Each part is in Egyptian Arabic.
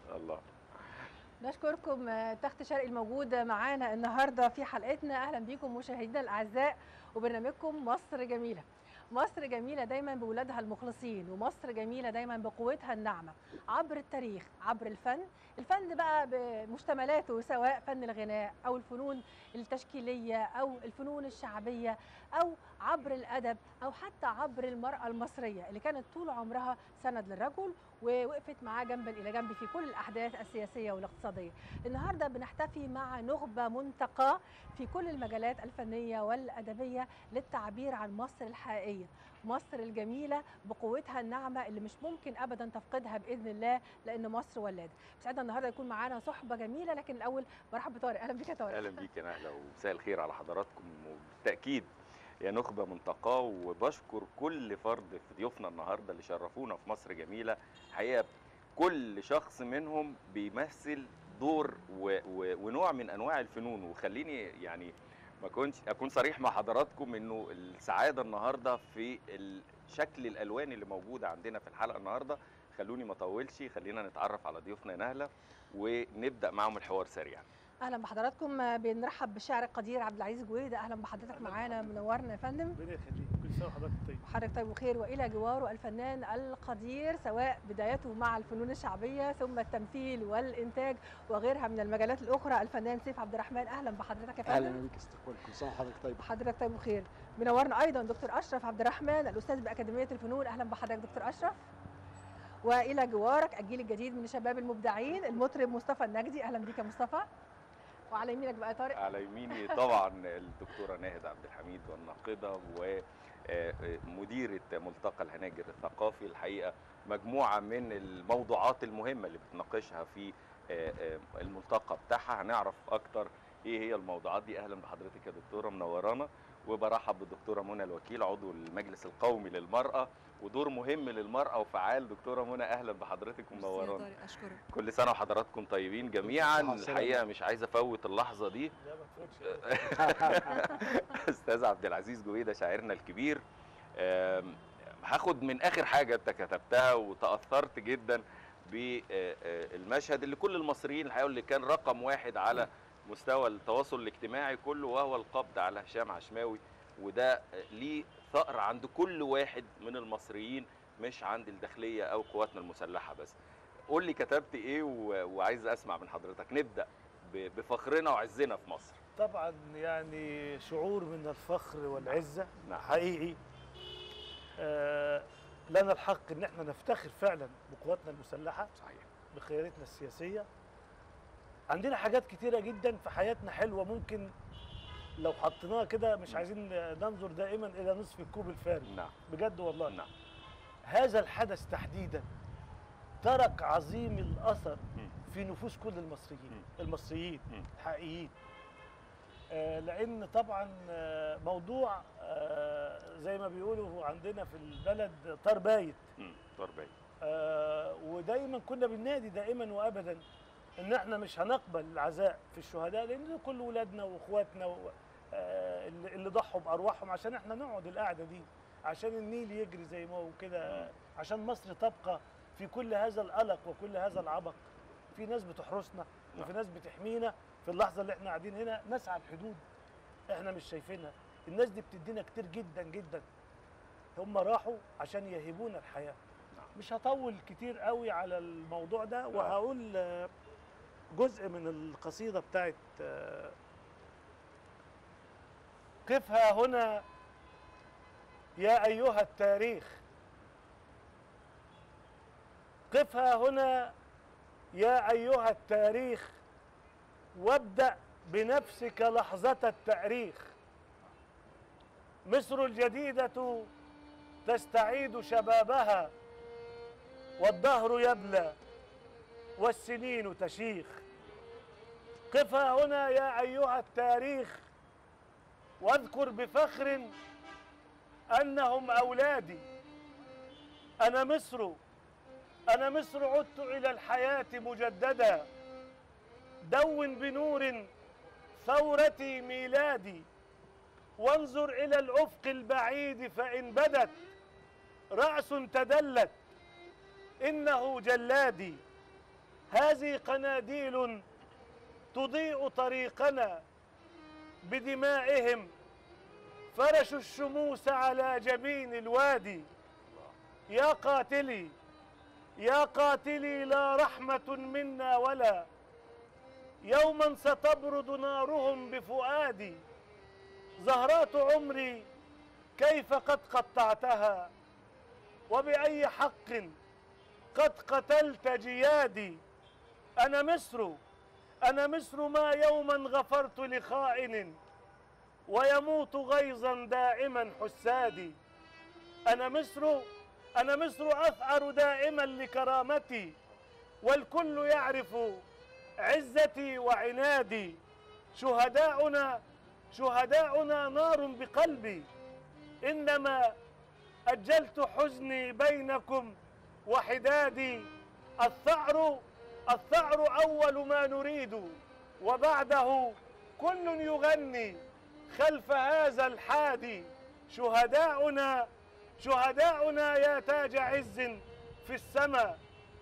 الله نشكركم آه، تخت شرقي الموجود معانا النهارده في حلقتنا اهلا بيكم مشاهدينا الاعزاء وبرنامجكم مصر جميله مصر جميله دايما بولادها المخلصين ومصر جميله دايما بقوتها الناعمه عبر التاريخ عبر الفن الفن بقى بمشتملاته سواء فن الغناء او الفنون التشكيليه او الفنون الشعبيه او عبر الادب او حتى عبر المراه المصريه اللي كانت طول عمرها سند للرجل ووقفت معاه جنبا الى جنب في كل الاحداث السياسيه والاقتصاديه. النهارده بنحتفي مع نخبه منتقاه في كل المجالات الفنيه والادبيه للتعبير عن مصر الحقيقيه، مصر الجميله بقوتها الناعمه اللي مش ممكن ابدا تفقدها باذن الله لان مصر ولاده. بسعدنا النهارده يكون معانا صحبه جميله لكن الاول برحب بطارق، اهلا بك يا طارق. اهلا بيك يا نهله ومساء الخير على حضراتكم وبالتاكيد يا نخبه منتقاه وبشكر كل فرد في ضيوفنا النهارده اللي شرفونا في مصر جميله حقيقه كل شخص منهم بيمثل دور و و ونوع من انواع الفنون وخليني يعني ما كنتش اكون صريح مع حضراتكم انه السعاده النهارده في شكل الالوان اللي موجوده عندنا في الحلقه النهارده خلوني ما اطولش خلينا نتعرف على ضيوفنا يا نهله ونبدا معاهم الحوار سريعا اهلا بحضراتكم بنرحب بالشاعر القدير عبد العزيز جويده اهلا بحضرتك معانا منورنا يا فندم ربنا يخليك كل سنه وحضرتك طيب حضرتك طيب وخير والى جواره الفنان القدير سواء بدايته مع الفنون الشعبيه ثم التمثيل والانتاج وغيرها من المجالات الاخرى الفنان سيف عبد الرحمن اهلا بحضرتك يا فندم اهلا بيك استقبال كل سنه وحضرتك طيب حضرتك طيب وخير منورنا ايضا دكتور اشرف عبد الرحمن الاستاذ باكاديميه الفنون اهلا بحضرتك دكتور اشرف والى جوارك الجيل الجديد من الشباب المبدعين المطرب مصطفى النجدي اهلا بيك يا مصطفى وعلى يمينك بقى طارق على يميني طبعا الدكتوره ناهد عبد الحميد والناقده ومديره ملتقى الهناجر الثقافي الحقيقه مجموعه من الموضوعات المهمه اللي بتناقشها في الملتقى بتاعها هنعرف اكتر ايه هي الموضوعات دي اهلا بحضرتك يا دكتوره منورانا وبرحب بالدكتوره منى الوكيل عضو المجلس القومي للمراه ودور مهم للمراه وفعال دكتوره منى اهلا بحضرتك ومنورانا اشكرك كل سنه وحضراتكم طيبين جميعا الحقيقه مش عايز افوت اللحظه دي استاذ عبد العزيز جويده شاعرنا الكبير هاخد من اخر حاجه انت كتبتها وتاثرت جدا بالمشهد اللي كل المصريين الحقيقه اللي كان رقم واحد على مستوى التواصل الاجتماعي كله وهو القبض على هشام عشماوي وده ليه ثأر عند كل واحد من المصريين مش عند الداخليه او قواتنا المسلحه بس قول لي كتبت ايه وعايز اسمع من حضرتك نبدا بفخرنا وعزنا في مصر طبعا يعني شعور من الفخر والعزه نعم. حقيقي آه لنا الحق ان احنا نفتخر فعلا بقواتنا المسلحه صحيح بخياراتنا السياسيه عندنا حاجات كتيره جدا في حياتنا حلوه ممكن لو حطيناها كده مش عايزين ننظر دائما الى نصف الكوب الفارغ نعم بجد والله نعم هذا الحدث تحديدا ترك عظيم الاثر في نفوس كل المصريين المصريين الحقيقيين آه لان طبعا آه موضوع آه زي ما بيقولوا عندنا في البلد طار بايت طار بايت ودايما كنا بننادي دائما وابدا ان احنا مش هنقبل العزاء في الشهداء لان كل ولادنا واخواتنا و... آه اللي ضحوا بارواحهم عشان احنا نقعد القعده دي عشان النيل يجري زي ما هو كده عشان مصر تبقى في كل هذا القلق وكل هذا العبق في ناس بتحرسنا وفي ناس بتحمينا في اللحظه اللي احنا قاعدين هنا ناس على الحدود احنا مش شايفينها الناس دي بتدينا كتير جدا جدا هم راحوا عشان يهبونا الحياه مش هطول كتير قوي على الموضوع ده وهقول جزء من القصيدة بتاعت قفها هنا يا أيها التاريخ قفها هنا يا أيها التاريخ وابدأ بنفسك لحظة التأريخ مصر الجديدة تستعيد شبابها والدهر يبلى والسنين تشيخ قفا هنا يا أيها التاريخ واذكر بفخر أنهم أولادي أنا مصر أنا مصر عدت إلى الحياة مجددا دون بنور ثورتي ميلادي وانظر إلى الأفق البعيد فإن بدت رأس تدلت إنه جلادي هذه قناديل تضيء طريقنا بدمائهم فرشوا الشموس على جبين الوادي يا قاتلي يا قاتلي لا رحمة منا ولا يوما ستبرد نارهم بفؤادي زهرات عمري كيف قد قطعتها وبأي حق قد قتلت جيادي أنا مصر أنا مصر ما يوما غفرت لخائن ويموت غيظا دائما حسادي أنا مصر أنا مصر أثأر دائما لكرامتي والكل يعرف عزتي وعنادي شهداؤنا شهداؤنا نار بقلبي إنما أجلت حزني بينكم وحدادي الثأر الثأر أول ما نريد وبعده كل يغني خلف هذا الحادي شهداؤنا شهداؤنا يا تاج عز في السماء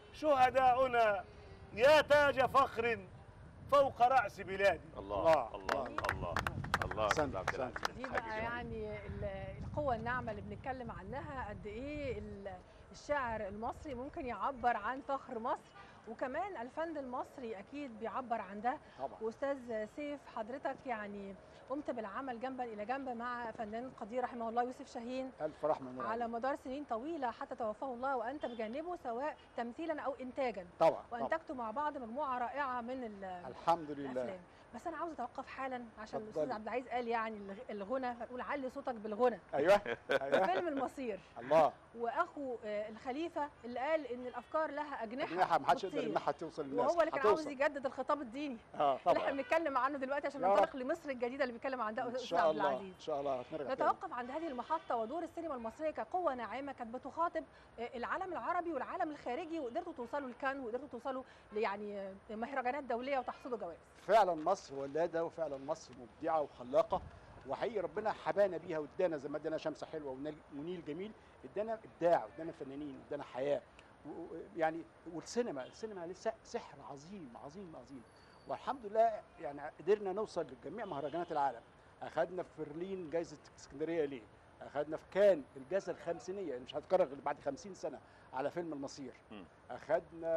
شهداؤنا يا تاج فخر فوق رأس بلادي الله الله، الله الله الله أحسنت، أستاذ عبد العزيز. دي حاجة بقى جميلة. يعني ال- القوة الناعمة اللي بنتكلم عنها قد ايه ال- الشعر المصري ممكن يعبر عن فخر مصر وكمان الفن المصري اكيد بيعبر عن ده طبعا واستاذ سيف حضرتك يعني قمت بالعمل جنبا الى جنب مع فنان القدير رحمه الله يوسف شاهين الف رحمه من على مدار سنين طويله حتى توفاه الله وانت بجانبه سواء تمثيلا او انتاجا طبعا طبعا وانتجتوا مع بعض مجموعه رائعه من ال- الحمد لله الافلام بس انا عاوزه اتوقف حالا عشان اتفضلي. الاستاذ عبد العزيز قال يعني الغ- الغنى فنقول علي صوتك بالغنى ايوه ايوه فيلم المصير الله واخو آه، الخليفه اللي قال ان الافكار لها اجنحه اجنحه ما حدش يقدر بتطير. يمنعها توصل للناس وهو اللي كان عاوز هتوصل. يجدد الخطاب الديني اه اللي احنا طبعا بنتكلم عنه دلوقتي عشان يا رب. ننطلق لمصر الجديده اللي بيتكلم عن ده ان الاستاذ شاء عبد الله العزيز ان شاء الله هنرجع تاني. نتوقف عند هذه المحطة ودور السينما المصرية كقوة ناعمة كانت بتخاطب آه، العالم العربي والعالم الخارجي وقدرتوا توصلوا لكان وقدرتوا توصلوا ليعني آه، مهرجانات دولية وتحصدوا جوائز. فعلا مصر ولاده وفعلا مصر مبدعه وخلاقه وحقيقي ربنا حبانا بيها وادانا زي ما ادانا شمس حلوه ونيل- ونيل جميل ادانا ابداع وادانا فنانين وادانا حياه و- و- يعني والسينما السينما لسه سحر عظيم عظيم عظيم والحمد لله يعني قدرنا نوصل لجميع مهرجانات العالم اخذنا في برلين جائزه اسكندريه ليه اخذنا في كان الجائزه الخمسينيه اللي مش هتكرر غير بعد 50 سنه على فيلم المصير مم. اخذنا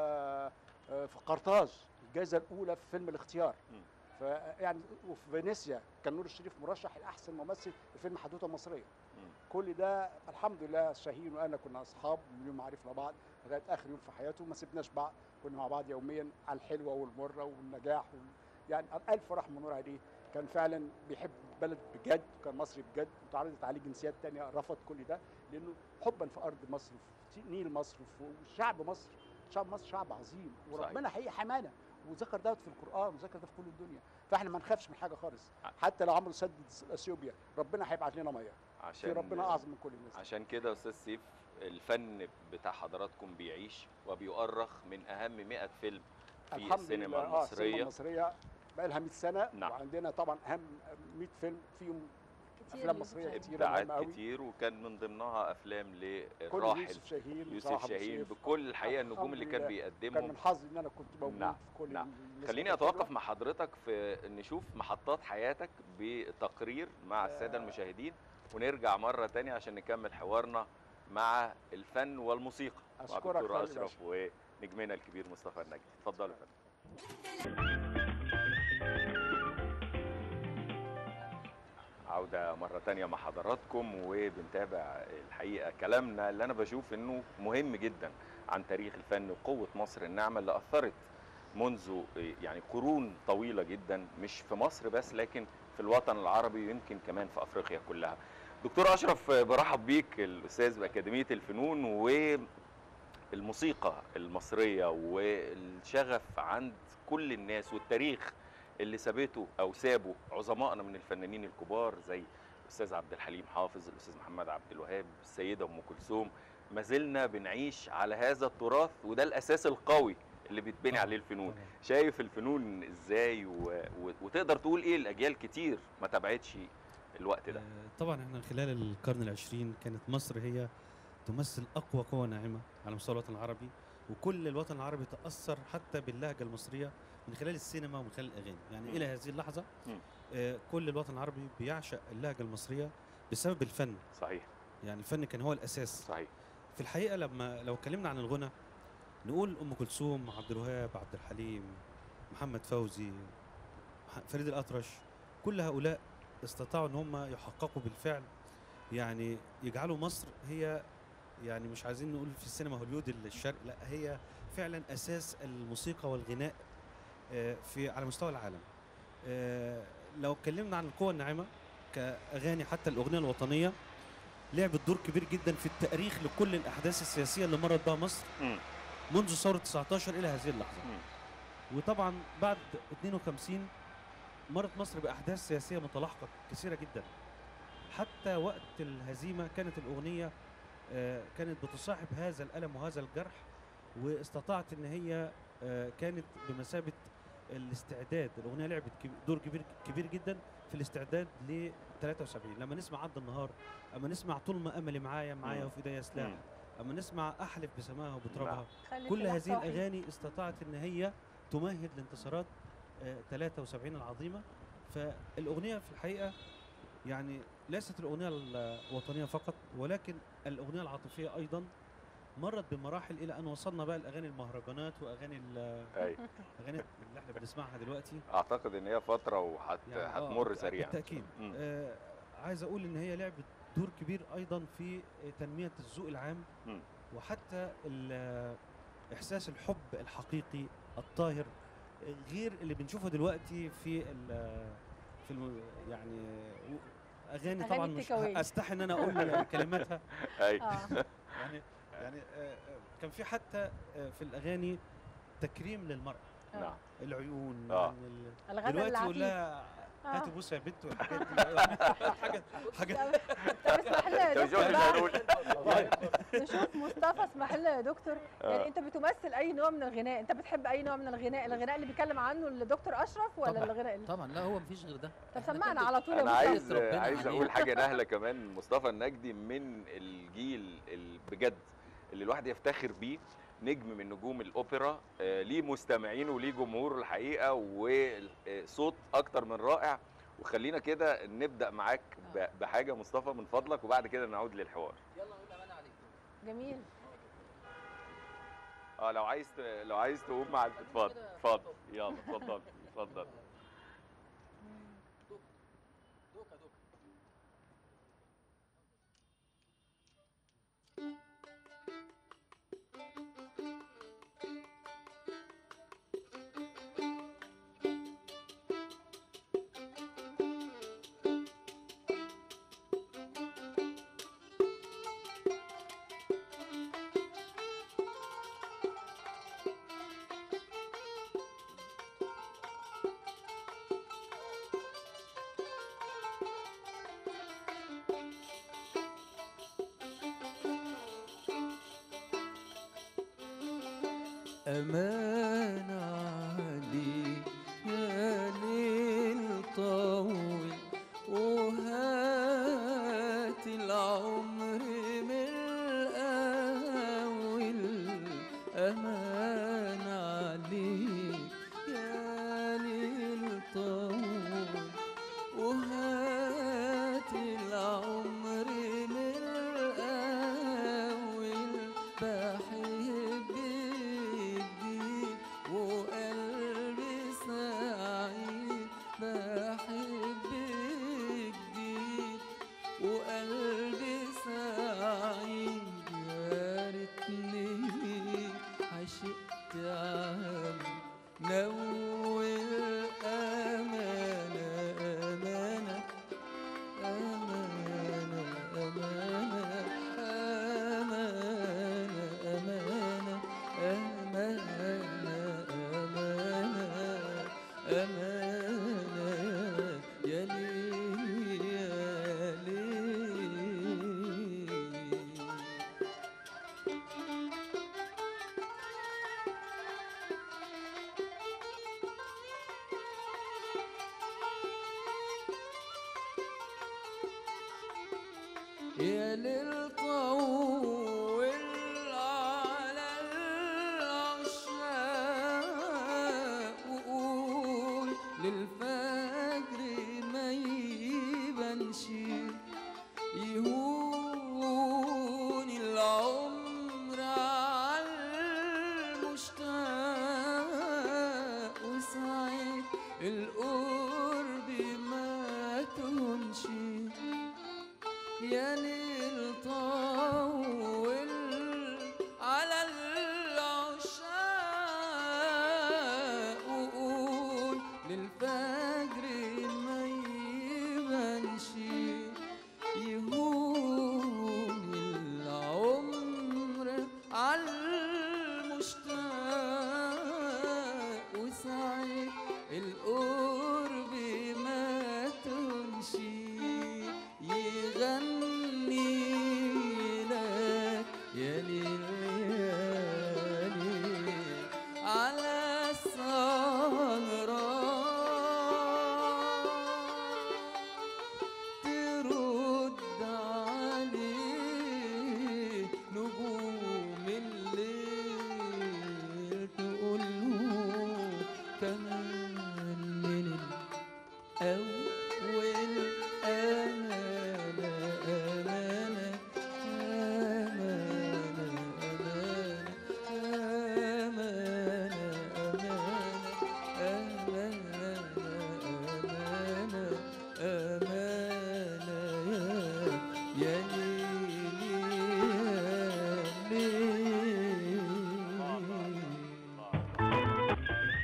آه، في قرطاج الجائزه الاولى في فيلم الاختيار مم. فيعني وفي فينيسيا كان نور الشريف مرشح لاحسن ممثل في فيلم حدوته مصريه مم. كل ده الحمد لله شاهين وانا كنا اصحاب من يوم ما عرفنا بعض لغايه اخر يوم في حياته ما سيبناش بعض كنا مع بعض يوميا على الحلوه والمره والنجاح وال... يعني الف رحمه ونور عليه كان فعلا بيحب البلد بجد كان مصري بجد وتعرضت عليه جنسيات تانية رفض كل ده لانه حبا في ارض مصر في نيل مصر وفي شعب مصر شعب مصر شعب عظيم وربنا حقيقي حمانا وذكر ده في القران وذكر ده في كل الدنيا فاحنا ما نخافش من حاجه خالص حتى لو عملوا سد اثيوبيا ربنا هيبعت لنا ميه في عشان ربنا اعظم من كل الناس عشان كده يا استاذ سيف الفن بتاع حضراتكم بيعيش وبيؤرخ من اهم 100 فيلم في الحمد السينما لله اه السينما المصريه المصريه بقى لها 100 سنه نعم. وعندنا طبعا اهم 100 فيلم فيهم كتير أفلام يوسف مصرية شاهين. كتير. ابداعات مهمة أوي. كتير وكان من ضمنها افلام كل للراحل يوسف شاهين يوسف وصلاح أبو شاهين سيف. بكل الحقيقه النجوم الحمد اللي كان لله. بيقدمهم كان من حظي ان انا كنت موجود نعم، في كل نعم. الناس خليني الحلوة. اتوقف مع حضرتك في نشوف محطات حياتك بتقرير مع الساده آه. المشاهدين ونرجع مره تانية عشان نكمل حوارنا مع الفن والموسيقى مع أشكرك دكتور خالد اشرف ونجمنا الكبير مصطفى النجدي اتفضلوا يا فندم عودة مرة تانية مع حضراتكم وبنتابع الحقيقة كلامنا اللي أنا بشوف إنه مهم جدا عن تاريخ الفن وقوة مصر الناعمة اللي أثرت منذ يعني قرون طويلة جدا مش في مصر بس لكن في الوطن العربي ويمكن كمان في أفريقيا كلها دكتور أشرف برحب بيك الأستاذ بأكاديمية الفنون والموسيقى المصرية والشغف عند كل الناس والتاريخ اللي سابته او سابه عظمائنا من الفنانين الكبار زي الاستاذ عبد الحليم حافظ الاستاذ محمد عبد الوهاب السيده ام كلثوم ما زلنا بنعيش على هذا التراث وده الاساس القوي اللي بيتبني عليه الفنون شايف الفنون ازاي و... و... وتقدر تقول ايه الاجيال كتير ما تابعتش الوقت ده آه، طبعا احنا خلال القرن العشرين كانت مصر هي تمثل اقوى قوه ناعمه على مستوى الوطن العربي وكل الوطن العربي تاثر حتى باللهجه المصريه من خلال السينما ومن خلال الاغاني يعني مم. الى هذه اللحظه مم. آه، كل الوطن العربي بيعشق اللهجه المصريه بسبب الفن صحيح يعني الفن كان هو الاساس صحيح في الحقيقه لما لو اتكلمنا عن الغنى نقول ام كلثوم عبد الوهاب عبد الحليم محمد فوزي مح- فريد الاطرش كل هؤلاء استطاعوا ان هم يحققوا بالفعل يعني يجعلوا مصر هي يعني مش عايزين نقول في السينما هوليود الشرق لا هي فعلا اساس الموسيقى والغناء آه، في على مستوى العالم آه، لو اتكلمنا عن القوى الناعمه كاغاني حتى الاغنيه الوطنيه لعبت دور كبير جدا في التاريخ لكل الاحداث السياسيه اللي مرت بها مصر مم. منذ ثوره 19 الى هذه اللحظه مم. وطبعا بعد 52 مرت مصر باحداث سياسيه متلاحقه كثيره جدا حتى وقت الهزيمه كانت الاغنيه آه، كانت بتصاحب هذا الالم وهذا الجرح واستطاعت ان هي آه، كانت بمثابه الاستعداد الاغنيه لعبت كب- دور كبير كبير جدا في الاستعداد ل 73 لما نسمع عد النهار اما نسمع طول ما املي معايا معايا مم. وفي ايديا سلاح مم. اما نسمع احلف بسماها وبترابها خلي كل السلاح هذه صاحي. الاغاني استطاعت ان هي تمهد لانتصارات آه، 73 العظيمه فالاغنيه في الحقيقه يعني ليست الاغنيه الوطنيه فقط ولكن الاغنيه العاطفيه ايضا مرت بمراحل الى ان وصلنا بقى لاغاني المهرجانات واغاني ال- ايوه الاغاني اللي احنا بنسمعها دلوقتي اعتقد ان هي فتره وهت يعني آه، هتمر بالت- سريعا بالتاكيد مم. آه عايز اقول ان هي لعبت دور كبير ايضا في تنميه الذوق العام مم. وحتى ال- احساس الحب الحقيقي الطاهر غير اللي بنشوفه دلوقتي في ال- في الم يعني و- اغاني أغاني طبعا مش التكاوي. استحي ان انا اقول كلماتها ايوه اه يعني يعني آه، آه، كان في حتى آه، في الاغاني تكريم للمراه آه. نعم العيون آه. يعني ال- الغزل دلوقتي يقول العفيف لها آه. هاتي بوسه يا بنت والحاجات دي حاجه حاجه طب اسمح لنا يا طب شوف دكتور مش بقى هنقول نشوف مصطفى اسمح لنا يا دكتور آه. يعني انت بتمثل اي نوع من الغناء انت بتحب اي نوع من الغناء الغناء اللي بيتكلم عنه الدكتور اشرف ولا طبعاً. الغناء اللي طبعا لا هو مفيش غير ده طب إحنا سمعنا كده- على طول يا انا مصطفى عايز ربنا عايز عليه. اقول حاجه نهله كمان مصطفى النجدي من الجيل ال- بجد اللي الواحد يفتخر بيه نجم من نجوم الاوبرا آه، ليه مستمعين وليه جمهور الحقيقه وصوت اكتر من رائع وخلينا كده نبدا معاك ب- بحاجه مصطفى من فضلك وبعد كده نعود للحوار يلا قول امان عليك جميل اه لو عايز ت- لو عايز تقوم مع اتفضل اتفضل يلا اتفضل اتفضل دوكا دوكا أمان عليك يا ليل طويل وهات العمر من الأول أمان عليك يا ليل طويل وهات العمر من الأول بحب جديد وقلبي سعيد بحب جديد وقلبي سعيد يا ريتني عشقت عم نور أمانة أمانة أمانة أمانة أمانة أمانة أمانة أمانة يا ليل يا ليل يا للطول على القرب ما تهونشي يا ليل طول على العشاق وقول للفجر ما يبانش يهون العمر عالمشتاق وسعي القرب ما تمشي يغني لك يا ليل يا ليل على السهران ترد عليه نجوم الليل تقول له كمان من الأول أمانة أمانة أمانة أمانة أمانة أمانة أمانة يا ليل يا ليل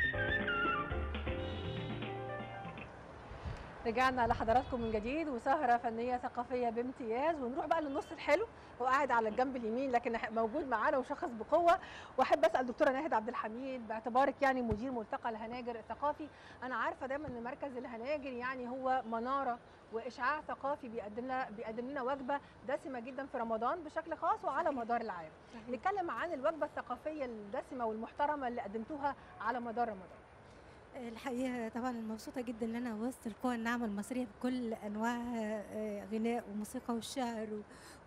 رجعنا لحضراتكم من جديد وسهره فنيه ثقافيه بامتياز ونروح بقى للنص الحلو هو قاعد على الجنب اليمين لكن موجود معانا وشخص بقوه واحب اسال دكتوره ناهد عبد الحميد باعتبارك يعني مدير ملتقى الهناجر الثقافي انا عارفه دايما ان مركز الهناجر يعني هو مناره واشعاع ثقافي بيقدم لنا بيقدم لنا وجبه دسمه جدا في رمضان بشكل خاص وعلى مدار العام نتكلم عن الوجبه الثقافيه الدسمه والمحترمه اللي قدمتوها على مدار رمضان الحقيقه طبعا مبسوطه جدا ان انا وسط القوى الناعمه المصريه بكل انواعها آه، غناء وموسيقى والشعر و-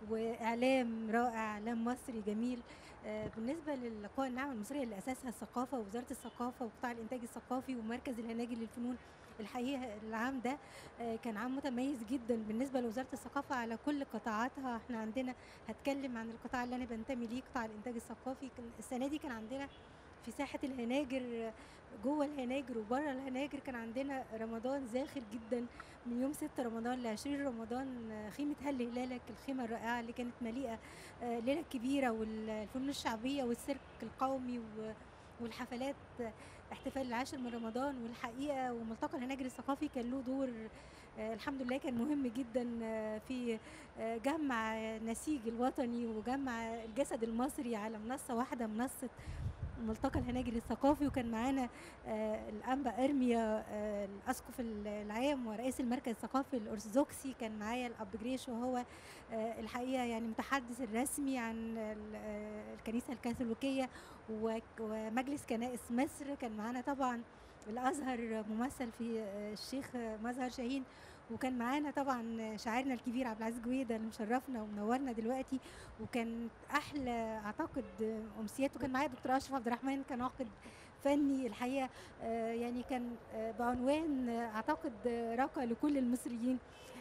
واعلام رائع اعلام مصري جميل آه، بالنسبه للقوى الناعمه المصريه اللي اساسها الثقافه ووزاره الثقافه وقطاع الانتاج الثقافي ومركز الهناجر للفنون الحقيقه العام ده آه، كان عام متميز جدا بالنسبه لوزاره الثقافه على كل قطاعاتها احنا عندنا هتكلم عن القطاع اللي انا بنتمي ليه قطاع الانتاج الثقافي كان السنه دي كان عندنا في ساحه الهناجر جوه الهناجر وبره الهناجر كان عندنا رمضان زاخر جدا من يوم 6 رمضان ل 20 رمضان آه، خيمه هل هلالك الخيمه الرائعه اللي كانت مليئه آه، ليله كبيره والفنون الشعبيه والسيرك القومي و- والحفلات آه، احتفال العاشر من رمضان والحقيقه وملتقى الهناجر الثقافي كان له دور آه، الحمد لله كان مهم جدا آه، في آه، جمع النسيج الوطني وجمع الجسد المصري على منصه واحده منصه ملتقى الهناجر الثقافي وكان معانا آه، الانبا ارميا آه، الاسقف العام ورئيس المركز الثقافي الارثوذكسي كان معايا الاب جريش وهو آه، الحقيقه يعني متحدث الرسمي عن ال- آه، الكنيسه الكاثوليكيه و- ومجلس كنائس مصر كان معانا طبعا الازهر ممثل في آه، الشيخ مظهر شاهين وكان معانا طبعا شاعرنا الكبير عبد العزيز جويده اللي مشرفنا ومنورنا دلوقتي وكان احلى اعتقد امسيات وكان معايا دكتور اشرف عبد الرحمن كان ناقد فني الحقيقه آه، يعني كان آه، بعنوان آه، اعتقد آه، رقى لكل المصريين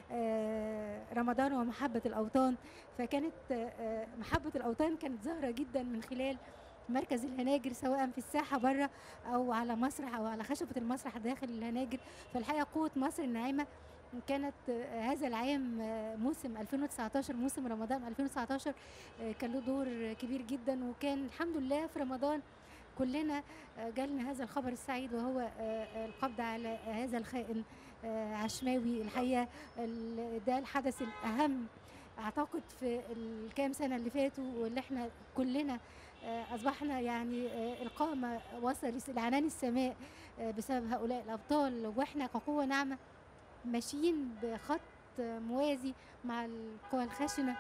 آه، رمضان ومحبه الاوطان فكانت آه، آه، محبه الاوطان كانت ظاهره جدا من خلال مركز الهناجر سواء في الساحه بره او على مسرح او على خشبه المسرح داخل الهناجر فالحقيقه قوه مصر الناعمه كانت آه، هذا العام آه، موسم 2019 موسم رمضان 2019 آه، كان له دور كبير جدا وكان الحمد لله في رمضان كلنا آه، جالنا هذا الخبر السعيد وهو آه، آه، القبض على هذا الخائن آه، عشماوي الحقيقه ال- ده الحدث الاهم اعتقد في الكام سنه اللي فاتوا واللي احنا كلنا آه، اصبحنا يعني آه، القامه وصل لعنان السماء آه، بسبب هؤلاء الابطال واحنا كقوه ناعمه ماشيين بخط موازي مع القوى الخشنه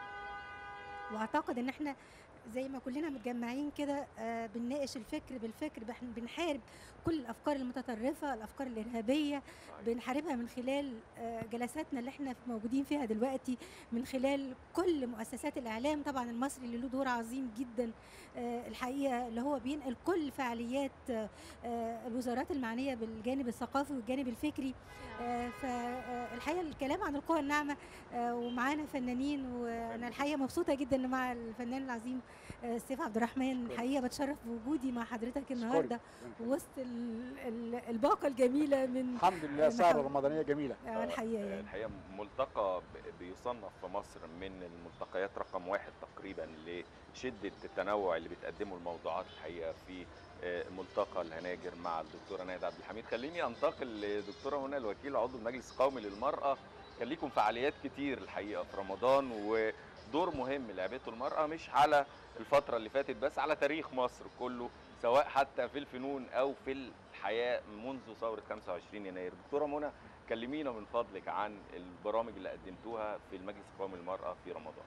واعتقد ان احنا زي ما كلنا متجمعين كده آه، بنناقش الفكر بالفكر بح- بنحارب كل الافكار المتطرفه الافكار الارهابيه بنحاربها من خلال آه، جلساتنا اللي احنا موجودين فيها دلوقتي من خلال كل مؤسسات الاعلام طبعا المصري اللي له دور عظيم جدا آه، الحقيقه اللي هو بينقل كل فعاليات آه، آه، الوزارات المعنيه بالجانب الثقافي والجانب الفكري فالحقيقه الكلام عن القوى الناعمه آه، ومعانا فنانين وانا الحقيقه مبسوطه جدا إن مع الفنان العظيم آه، سيف عبد الرحمن الحقيقه بتشرف بوجودي مع حضرتك النهارده وسط ال- ال- الباقه الجميله من الحمد لله محمد. سهره رمضانيه جميله آه، الحقيقه يعني الحقيقه ملتقى ب- بيصنف في مصر من الملتقيات رقم واحد تقريبا لشده التنوع اللي بتقدمه الموضوعات الحقيقه في آه، ملتقى الهناجر مع الدكتوره نايده عبد الحميد خليني انتقل لدكتوره منى الوكيل عضو المجلس القومي للمراه كان ليكم فعاليات كتير الحقيقه في رمضان ودور مهم لعبته المراه مش على الفتره اللي فاتت بس على تاريخ مصر كله سواء حتى في الفنون او في الحياه منذ ثوره 25 يناير دكتوره منى كلمينا من فضلك عن البرامج اللي قدمتوها في المجلس القومي للمرأة في رمضان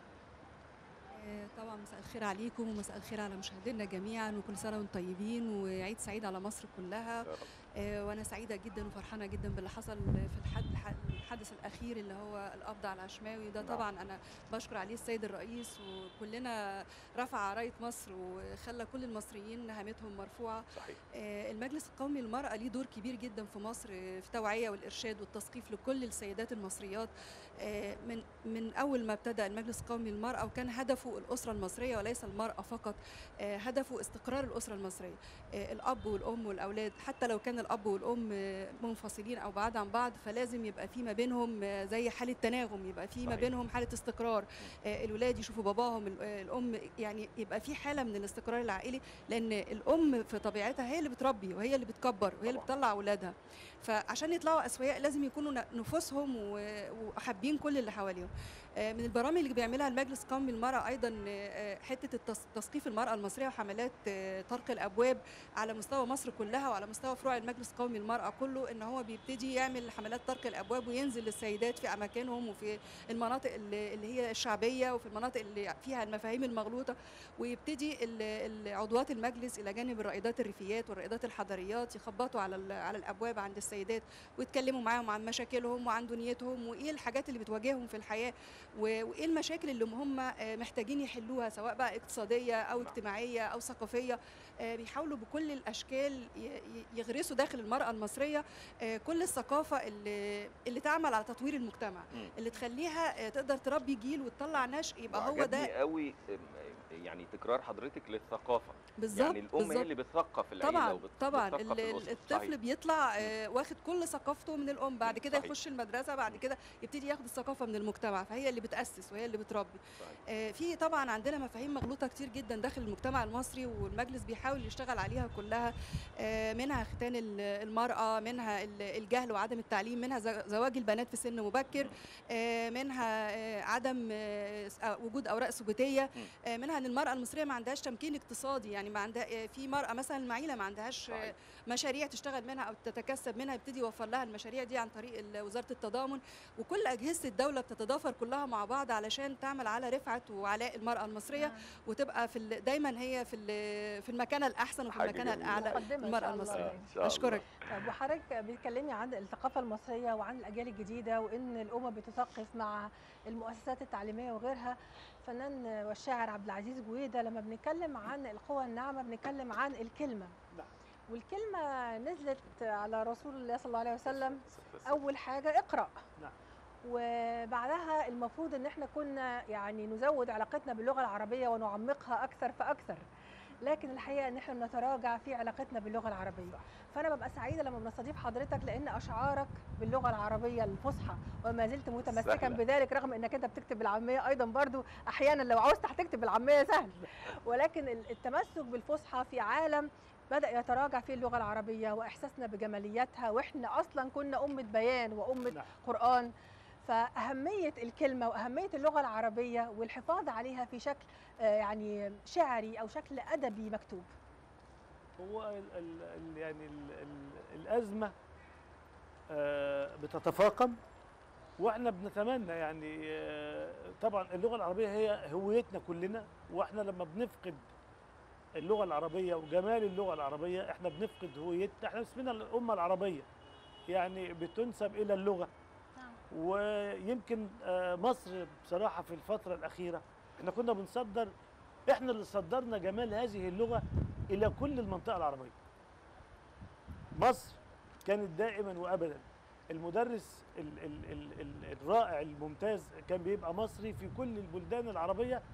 آه، طبعا مساء الخير عليكم ومساء الخير على مشاهدينا جميعا وكل سنه وانتم طيبين وعيد سعيد على مصر كلها يا رب. آه، وانا سعيده جدا وفرحانه جدا باللي حصل في الحد الحدث الاخير اللي هو القبض على العشماوي ده نعم. طبعا انا بشكر عليه السيد الرئيس وكلنا رفع رايه مصر وخلى كل المصريين هامتهم مرفوعه صحيح آه، المجلس القومي للمرأة ليه دور كبير جدا في مصر آه، في توعية والإرشاد والتثقيف لكل السيدات المصريات آه، من من أول ما ابتدأ المجلس القومي للمرأة وكان هدفه الأسرة المصرية وليس المرأة فقط آه، هدفه استقرار الأسرة المصرية آه، الأب والأم والأولاد حتى لو كان الأب والأم آه، منفصلين أو بعاد عن بعض فلازم يبقى في ما بينهم آه، زي حالة تناغم يبقى في ما صحيح. بينهم حالة استقرار آه، الولاد يشوفوا باباهم ال- آه، الأم يعني يبقى في حالة من الاستقرار العائلي لان الام في طبيعتها هي اللي بتربي وهي اللي بتكبر وهي اللي طبعاً. بتطلع اولادها فعشان يطلعوا اسوياء لازم يكونوا ن- نفوسهم و- وحابين كل اللي حواليهم آه، من البرامج اللي بيعملها المجلس القومي للمراه ايضا آه، حته التس- تثقيف المراه المصريه وحملات آه، طرق الابواب على مستوى مصر كلها وعلى مستوى فروع المجلس القومي للمراه كله ان هو بيبتدي يعمل حملات طرق الابواب وينزل للسيدات في اماكنهم وفي المناطق اللي اللي هي الشعبيه وفي المناطق اللي فيها المفاهيم المغلوطه ويبتدي ال- ال- عضوات المجلس الى جانب الرائدات الريفيات والرائدات الحضريات يخبطوا على ال- على الابواب عند السيدات ويتكلموا معاهم عن مشاكلهم وعن دنيتهم وايه الحاجات اللي بتواجههم في الحياه و- وايه المشاكل اللي هم آه، محتاجين يحلوها سواء بقى اقتصاديه او نعم. اجتماعيه او ثقافيه آه، بيحاولوا بكل الاشكال ي- ي- يغرسوا داخل المراه المصريه آه، كل الثقافه اللي اللي تعمل على تطوير المجتمع مم. اللي تخليها آه، تقدر تربي جيل وتطلع نشء يبقى هو وعجبني ده قوي أم، يعني تكرار حضرتك للثقافة بالظبط يعني الأم بالظبط. هي اللي بتثقف العيلة طبعا وبت- طبعا بتثقف ال- الأسرة. الطفل صحيح. بيطلع آه، واخد كل ثقافته من الام بعد كده صحيح. يخش المدرسه بعد كده يبتدي ياخد الثقافه من المجتمع فهي اللي بتاسس وهي اللي بتربي صحيح. آه، في طبعا عندنا مفاهيم مغلوطه كتير جدا داخل المجتمع المصري والمجلس بيحاول يشتغل عليها كلها آه، منها ختان ال- المراه منها ال- الجهل وعدم التعليم منها ز- زواج البنات في سن مبكر آه، منها آه، عدم آه، س- آه، وجود اوراق ثبوتيه آه، منها ان المراه المصريه ما عندهاش تمكين اقتصادي يعني ما عندها آه، في مراه مثلا المعيله ما عندهاش آه، صحيح. مشاريع تشتغل منها او تتكسب منها يبتدي يوفر لها المشاريع دي عن طريق ال- وزاره التضامن وكل اجهزه الدوله بتتضافر كلها مع بعض علشان تعمل على رفعه وعلاء المراه المصريه وتبقى في ال- دايما هي في ال- في المكانه الاحسن وفي حاجة المكانه جميلة. الاعلى مقدمة إن المراه شاء الله المصريه يعني. إن شاء الله. اشكرك طب وحضرتك بتكلمي عن الثقافة المصرية وعن الأجيال الجديدة وإن الأمة بتثقف مع المؤسسات التعليمية وغيرها الفنان والشاعر عبد العزيز جويدة لما بنتكلم عن القوى الناعمة بنتكلم عن الكلمة نعم. والكلمة نزلت على رسول الله صلى الله عليه وسلم أول حاجة اقرأ نعم. وبعدها المفروض ان احنا كنا يعني نزود علاقتنا باللغه العربيه ونعمقها اكثر فاكثر لكن الحقيقه ان احنا بنتراجع في علاقتنا باللغه العربيه صح. فانا ببقى سعيده لما بنستضيف حضرتك لان اشعارك باللغه العربيه الفصحى وما زلت متمسكا سهلة. بذلك رغم انك انت بتكتب بالعاميه ايضا برضو احيانا لو عاوزت هتكتب بالعاميه سهل ولكن ال- التمسك بالفصحى في عالم بدا يتراجع فيه اللغه العربيه واحساسنا بجماليتها واحنا اصلا كنا امه بيان وامه نعم. قران فأهمية الكلمة وأهمية اللغة العربية والحفاظ عليها في شكل آه، يعني شعري أو شكل أدبي مكتوب هو ال ال ال يعني ال ال الازمه آه، بتتفاقم واحنا بنتمنى يعني آه، طبعا اللغه العربيه هي هويتنا كلنا واحنا لما بنفقد اللغه العربيه وجمال اللغه العربيه احنا بنفقد هويتنا احنا اسمنا الامه العربيه يعني بتنسب الى اللغه ويمكن آه، مصر بصراحه في الفتره الاخيره احنا كنا بنصدر احنا اللي صدرنا جمال هذه اللغه الى كل المنطقه العربيه مصر كانت دائما وابدا المدرس ال ال ال ال الرائع الممتاز كان بيبقى مصري في كل البلدان العربيه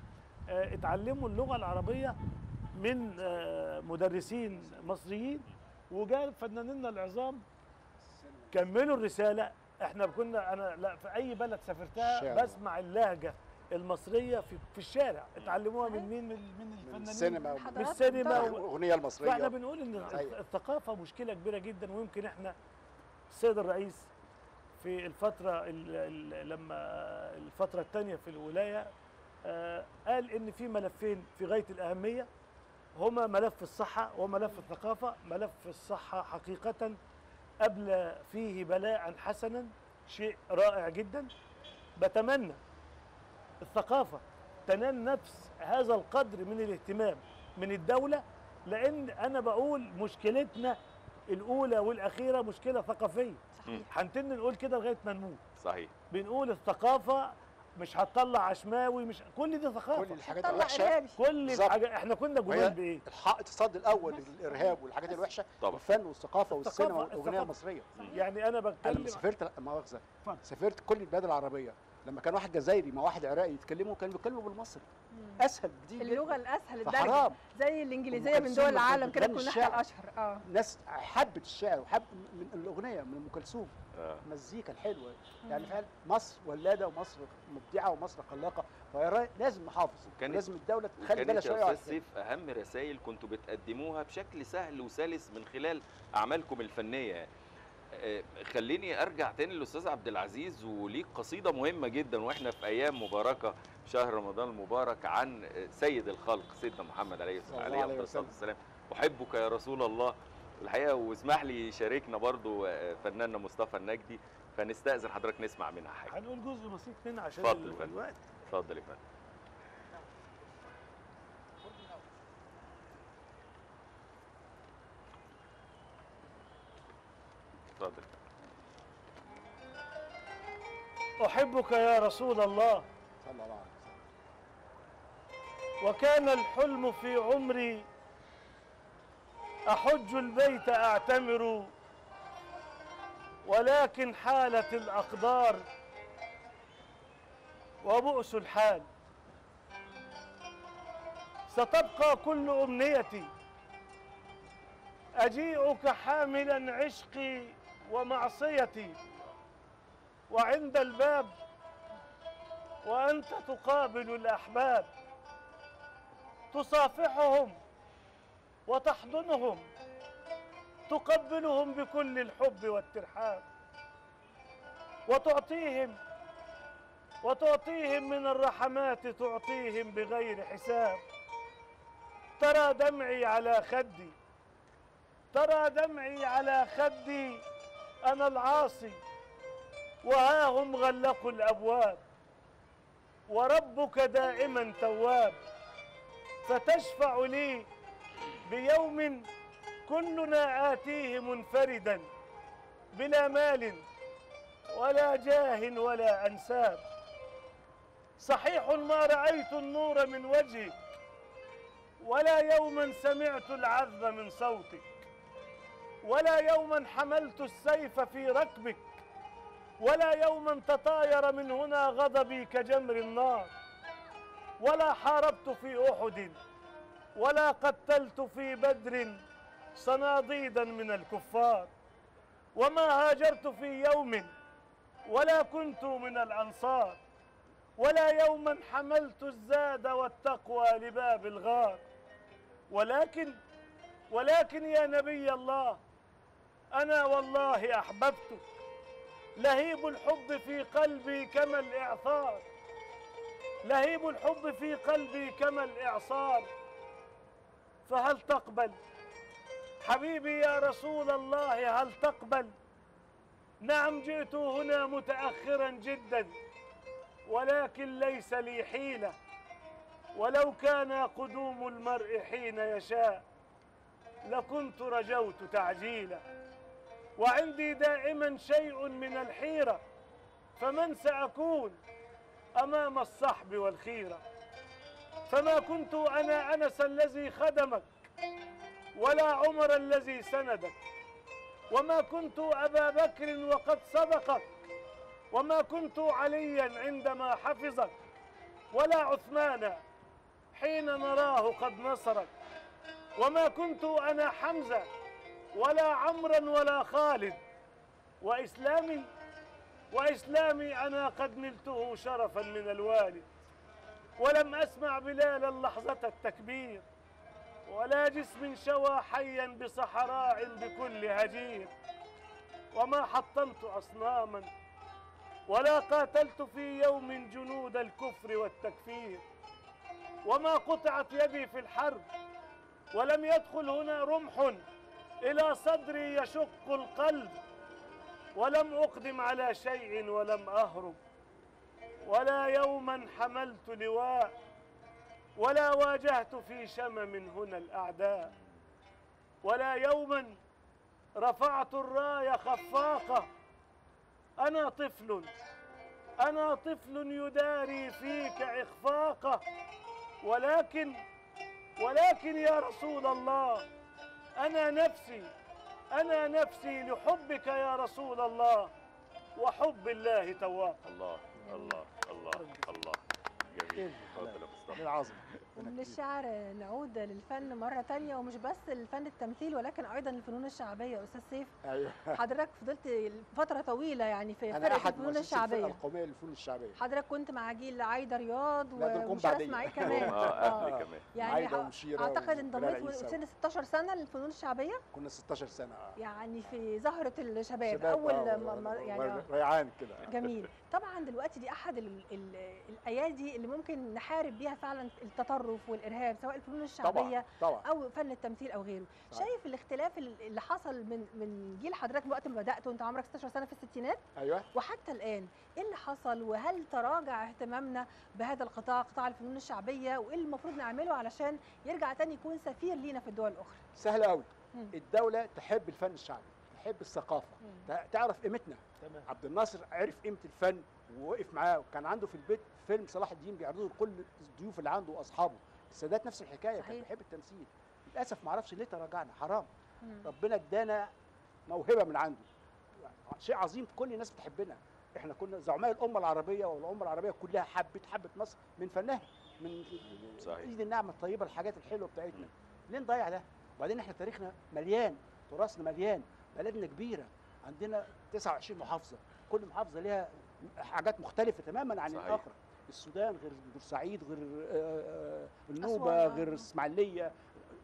آه، اتعلموا اللغه العربيه من آه، مدرسين مصريين وجاء فنانينا العظام كملوا الرساله احنا كنا انا لا في اي بلد سافرتها الشارع. بسمع اللهجه المصريه في في الشارع اتعلموها من مين من من من الفنانين السينما حضارات من السينما طبعاً. و- والاغنيه المصريه فاحنا بنقول ان أيوة. الثقافه مشكله كبيره جدا ويمكن احنا السيد الرئيس في الفتره ال- ال- لما الفتره الثانيه في الولايه آه، قال ان في ملفين في غايه الاهميه هما ملف الصحه وملف الثقافه ملف الصحه حقيقه ابلى فيه بلاء حسنا شيء رائع جدا بتمنى الثقافه تنال نفس هذا القدر من الاهتمام من الدوله لان انا بقول مشكلتنا الاولى والاخيره مشكله ثقافيه صحيح هنتن نقول كده لغايه ما نموت صحيح بنقول الثقافه مش هتطلع عشماوي مش كل دي ثقافه كل الحاجات طلع الوحشه ارهابي كل بالظبط. الحاجات احنا كنا وهي جمال بايه الحق التصدي الاول للارهاب والحاجات الوحشه طبعا الفن والثقافه والسينما الثقافة- والاغنيه الثقافة. المصريه يعني انا انا بتكلم لما سافرت لا مؤاخذه اتفضل. سافرت كل البلاد العربيه لما كان واحد جزائري مع واحد عراقي يتكلموا كانوا بيتكلموا بالمصري مم. اسهل كتير اللغه جدا. الاسهل الدرجه فحرام زي الانجليزيه أم من كلثوم دول لما العالم كانت كده بتغني تكون الشعر. ناحيه الاشهر اه ناس حبت الشعر وحب من الاغنيه من ام كلثوم آه. المزيكا الحلوه يعني مم. فعلا مصر ولاده ومصر مبدعه ومصر خلاقه فهي لازم نحافظ كانت- ولازم الدوله تخلي كانت بالها يا شويه استاذ سيف اهم رسائل كنتوا بتقدموها بشكل سهل وسلس من خلال اعمالكم الفنيه آه، خليني ارجع تاني للاستاذ عبد العزيز وليك قصيده مهمه جدا واحنا في ايام مباركه شهر رمضان المبارك عن آه، سيد الخلق سيدنا محمد عليه صلى الله عليه عليه افضل الصلاه وسلم. والسلام احبك يا رسول الله الحقيقه واسمح لي يشاركنا برضو آه، فناننا مصطفى النجدي فنستاذن حضرتك نسمع منها حاجه هنقول جزء بسيط منها عشان اتفضل ال- يا فندم. الوقت اتفضل يا فندم اتفضل احبك يا رسول الله صلى الله عليه وسلم وكان الحلم في عمري احج البيت اعتمر ولكن حالت الاقدار وبؤس الحال ستبقى كل امنيتي اجيئك حاملا عشقي ومعصيتي وعند الباب وانت تقابل الاحباب تصافحهم وتحضنهم تقبلهم بكل الحب والترحاب وتعطيهم وتعطيهم من الرحمات تعطيهم بغير حساب ترى دمعي على خدي ترى دمعي على خدي انا العاصي وها هم غلقوا الابواب وربك دائما تواب فتشفع لي بيوم كلنا آتيه منفردا بلا مال ولا جاه ولا أنساب صحيح ما رأيت النور من وجهك ولا يوما سمعت العذب من صوتك ولا يوما حملت السيف في ركبك ولا يوما تطاير من هنا غضبي كجمر النار ولا حاربت في احد ولا قتلت في بدر صناديدا من الكفار وما هاجرت في يوم ولا كنت من الانصار ولا يوما حملت الزاد والتقوى لباب الغار ولكن ولكن يا نبي الله انا والله احببتك لهيب الحب في قلبي كما الاعثار لهيب الحب في قلبي كما الإعصار فهل تقبل حبيبي يا رسول الله هل تقبل نعم جئت هنا متأخرا جدا ولكن ليس لي حيلة ولو كان قدوم المرء حين يشاء لكنت رجوت تعجيلا وعندي دائما شيء من الحيرة فمن سأكون امام الصحب والخيره فما كنت انا انس الذي خدمك ولا عمر الذي سندك وما كنت ابا بكر وقد صدقك وما كنت عليا عندما حفظك ولا عثمان حين نراه قد نصرك وما كنت أنا حمزة ولا عمرا ولا خالد وإسلامي وإسلامي أنا قد نلته شرفا من الوالد ولم أسمع بلالا لحظة التكبير ولا جسم شوى حيا بصحراء بكل هجير وما حطمت أصناما ولا قاتلت في يوم جنود الكفر والتكفير وما قطعت يدي في الحرب ولم يدخل هنا رمح إلى صدري يشق القلب ولم أقدم على شيء ولم أهرب ولا يوما حملت لواء ولا واجهت في شمم هنا الأعداء ولا يوما رفعت الراية خفاقة أنا طفل أنا طفل يداري فيك إخفاقه ولكن ولكن يا رسول الله أنا نفسي أنا نفسي لحبك يا رسول الله وحب الله تواق الله الله الله الله جميل اتفضل يا مصطفى العظمه ومن الشعر نعود للفن مرة تانية ومش بس الفن التمثيل ولكن أيضا الفنون الشعبية أستاذ سيف ايوه حضرتك فضلت فترة طويلة يعني في انا فرقة احد الفنون مؤسسي الفرقه الشعبية القوميه للفنون الشعبيه حضرتك كنت مع جيل عايدة رياض لا، دول جم ومشيرة بعدية. اسماعيل كمان اه قبل كمان يعني عايدة ح- ومشيرة اعتقد وبلال انضميت عيسى. سن 16 سنة للفنون الشعبية كنا 16 سنه آه. يعني في زهرة الشباب شباب، أول آه، ما- ما- و- يعني آه. ريعان كده جميل طبعا دلوقتي دي احد ال ال الايادي اللي ممكن نحارب بيها فعلا التطرف والارهاب سواء الفنون الشعبيه طبعا او فن التمثيل او غيره صحيح. شايف الاختلاف ال- اللي حصل من من جيل حضرتك وقت ما بدات وانت عمرك 16 سنه في الستينات ايوه وحتى الان ايه اللي حصل وهل تراجع اهتمامنا بهذا القطاع قطاع الفنون الشعبيه وايه اللي المفروض نعمله علشان يرجع تاني يكون سفير لينا في الدول الاخرى سهله قوي مم. الدوله تحب الفن الشعبي تحب الثقافه تع- تعرف قيمتنا تمام عبد الناصر عرف قيمه الفن ووقف معاه وكان عنده في البيت فيلم صلاح الدين بيعرضه لكل الضيوف اللي عنده واصحابه السادات نفس الحكايه كان صحيح. بيحب التمثيل للاسف ما اعرفش ليه تراجعنا حرام مم. ربنا ادانا موهبه من عنده شيء عظيم كل الناس بتحبنا احنا كنا زعماء الامه العربيه والامه العربيه كلها حبت حبت مصر من فنها من صحيح. ايد النعمه الطيبه الحاجات الحلوه بتاعتنا ليه نضيع ده وبعدين احنا تاريخنا مليان تراثنا مليان بلدنا كبيره عندنا 29 محافظه كل محافظه ليها حاجات مختلفه تماما عن صحيح. الاخرى السودان غير بورسعيد غير آه، آه، النوبه أسوان، آه. غير الاسماعيليه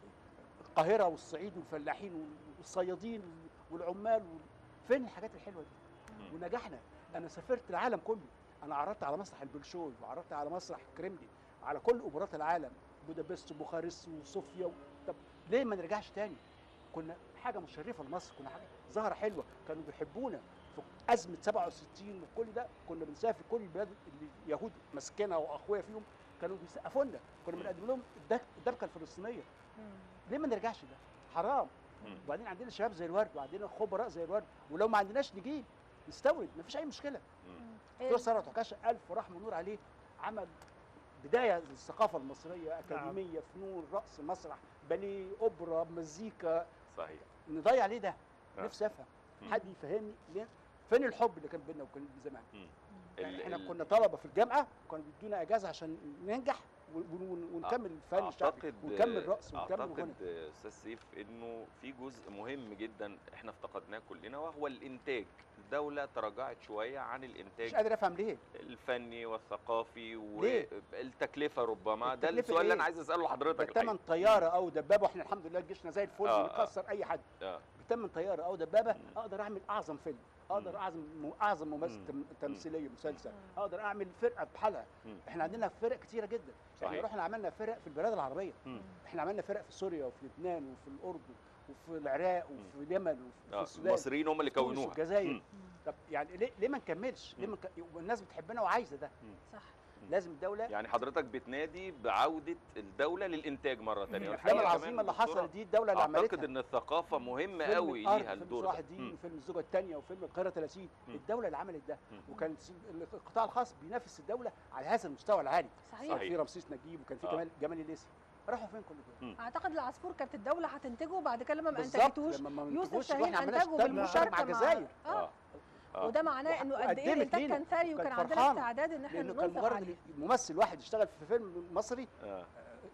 القاهره والصعيد والفلاحين والصيادين والعمال وال- فين الحاجات الحلوه دي مم. ونجحنا انا سافرت العالم كله انا عرضت على مسرح البلشوي وعرضت على مسرح كريملي على كل اوبرات العالم بودابست وبوخارست وصوفيا و... طب ليه ما نرجعش تاني كنا حاجه مشرفه لمصر كنا حاجه ظاهره حلوه كانوا بيحبونا في ازمه 67 وكل ده كنا بنسافر كل البلاد اللي اليهود ماسكينها واخويا فيهم كانوا بيسقفوا لنا كنا بنقدم لهم الدك- الدبكه الفلسطينيه ليه ما نرجعش ده حرام مم. وبعدين عندنا شباب زي الورد وعندنا خبراء زي الورد ولو ما عندناش نجيب نستورد مفيش اي مشكله دكتور ثروت عكاشه الف ورحمه ونور عليه عمل بدايه للثقافه المصريه اكاديميه فنون رقص مسرح باليه اوبرا مزيكا صحيح نضيع ليه ده؟ آه. نفسي افهم مم. حد يفهمني ليه فين الحب اللي كان بيننا وكان زمان؟ يعني ال- احنا ال- كنا طلبه في الجامعه كانوا بيدونا اجازه عشان ننجح ون- ون- ونكمل الفن الشعبي اعتقد ونكمل رقص ونكمل غنى اعتقد استاذ سيف انه في جزء مهم جدا احنا افتقدناه كلنا وهو الانتاج الدوله تراجعت شويه عن مش الانتاج قادر افهم ليه؟ الفني والثقافي ليه؟ والتكلفه ربما ده التكلفة السؤال اللي إيه؟ انا عايز اساله لحضرتك بتمن الحقيقة. طياره او دبابه واحنا الحمد لله جيشنا زي الفل آه، آه. ويكسر اي حد آه. بتمن طياره او دبابه مم. اقدر اعمل اعظم فيلم اقدر مم. اعظم م- اعظم ممثل مم. تم- تمثيليه مسلسل مم. اقدر اعمل فرقه بحالها مم. احنا عندنا فرق كتيره جدا احنا صحيح. رحنا عملنا فرق في البلاد العربيه مم. احنا عملنا فرق في سوريا وفي لبنان وفي الاردن وفي العراق وفي اليمن وفي آه، السودان المصريين هم اللي في تونس كونوها والجزائر مم. طب يعني ليه ليه ما نكملش؟ ليه ما نك... والناس بتحبنا وعايزه ده صح لازم الدوله يعني حضرتك بتنادي بعوده الدوله للانتاج مره ثانيه الافلام العظيمه اللي حصلت دي الدوله اللي اعتقد عملتها ان الثقافه مهمه فيلم قوي الأرض، ليها فيلم الدور صلاح ده الدين مم. وفيلم الزوجه الثانيه وفيلم القاهره 30 مم. الدوله اللي عملت ده مم. وكان س- القطاع الخاص بينافس الدوله على هذا المستوى العالي صحيح كان صحيح. في رمسيس نجيب وكان في آه. جمال جمال الليثي راحوا فين كل دول؟ اعتقد العصفور كانت الدوله هتنتجه بعد كده لما ما بالظبط انتجتوش لما ما يوسف منتجوش شاهين واحنا عملناش انتجه ده بالمشاركه مع الجزائر اه آه. آه. وده معناه انه قد ايه وقدمت الانتاج لينا كان ثري وكان وكانت عندنا فرحانة. استعداد ان احنا لانه كان ننفق مجرد عليه ممثل واحد يشتغل في فيلم مصري آه.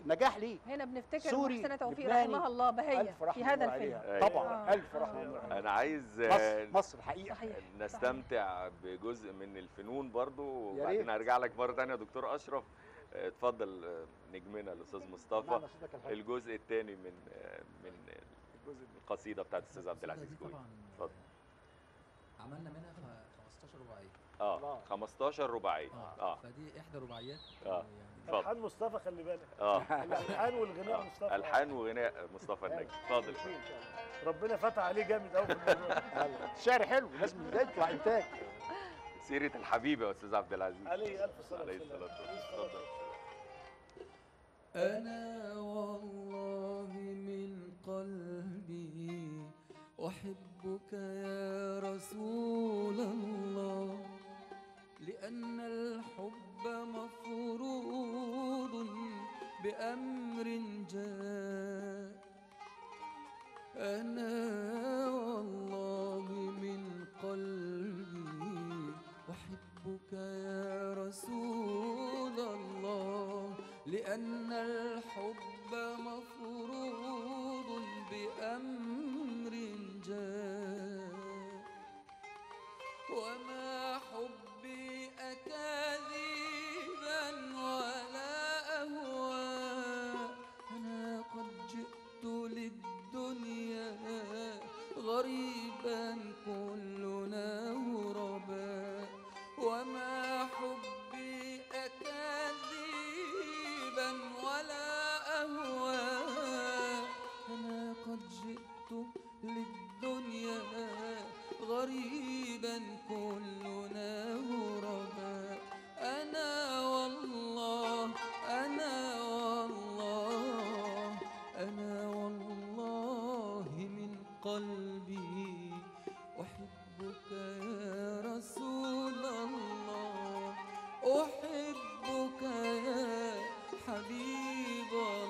نجاح ليه هنا بنفتكر سوري، محسنه توفيق لبناني، رحمها الله بهيه الف رحمه في هذا ونور الفيلم عليها أيوة. طبعا آه. الف رحمه ونور عليها انا عايز مصر آه، مصر حقيقه صحيح نستمتع بجزء من الفنون برضو يا وبعدين ريت. هرجع لك مره ثانيه يا دكتور اشرف آه، اتفضل آه، نجمنا الاستاذ مصطفى معنى صوتك الحلو. الجزء الثاني من آه، من الجزء ده. القصيده بتاعت الاستاذ عبد القصيدة العزيز دي جوي طبعا اتفضل. عملنا منها خ- 15 رباعيه اه الله. 15 رباعيه اه اه فدي احدى رباعيات آه. يعني اتفضل. الحان مصطفى خلي بالك اه الالحان والغناء مصطفى الحان وغناء مصطفى النجم اتفضل ربنا فتح عليه جامد قوي في الموضوع ده. يلا. الشعر حلو لازم يطلع انتاج سيره الحبيب يا استاذ عبد العزيز عليه الف صلاه عليه والسلام الصلاه والسلام اتفضل أنا والله من قلبي أحبك يا رسول الله لأن الحب مفروض بأمر جاء أنا والله من قلبي أحبك يا رسول الله لأن الحب مفروض بأمر جاء وما حبي أكاذيبا ولا أهواء أنا قد جئت للدنيا غريبا كلنا غرباء وما حبي أكاذيبا ولا أهواء أنا قد جئت للدنيا غريبا كلنا غرباء أنا والله أنا والله أنا والله من قلبي أحبك يا رسول الله أحبك يا حبيب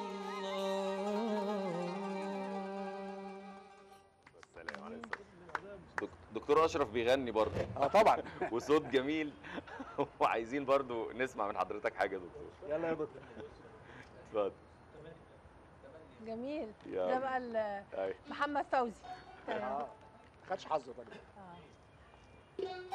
الله السلام عليكم دك- دكتور اشرف بيغني برضه اه طبعا وصوت جميل وعايزين برضو نسمع من حضرتك حاجه يا دكتور يلا يا دكتور اتفضل جميل يلا. ده بقى ال- أيوة. محمد فوزي اه خدش حظه طبعا آه.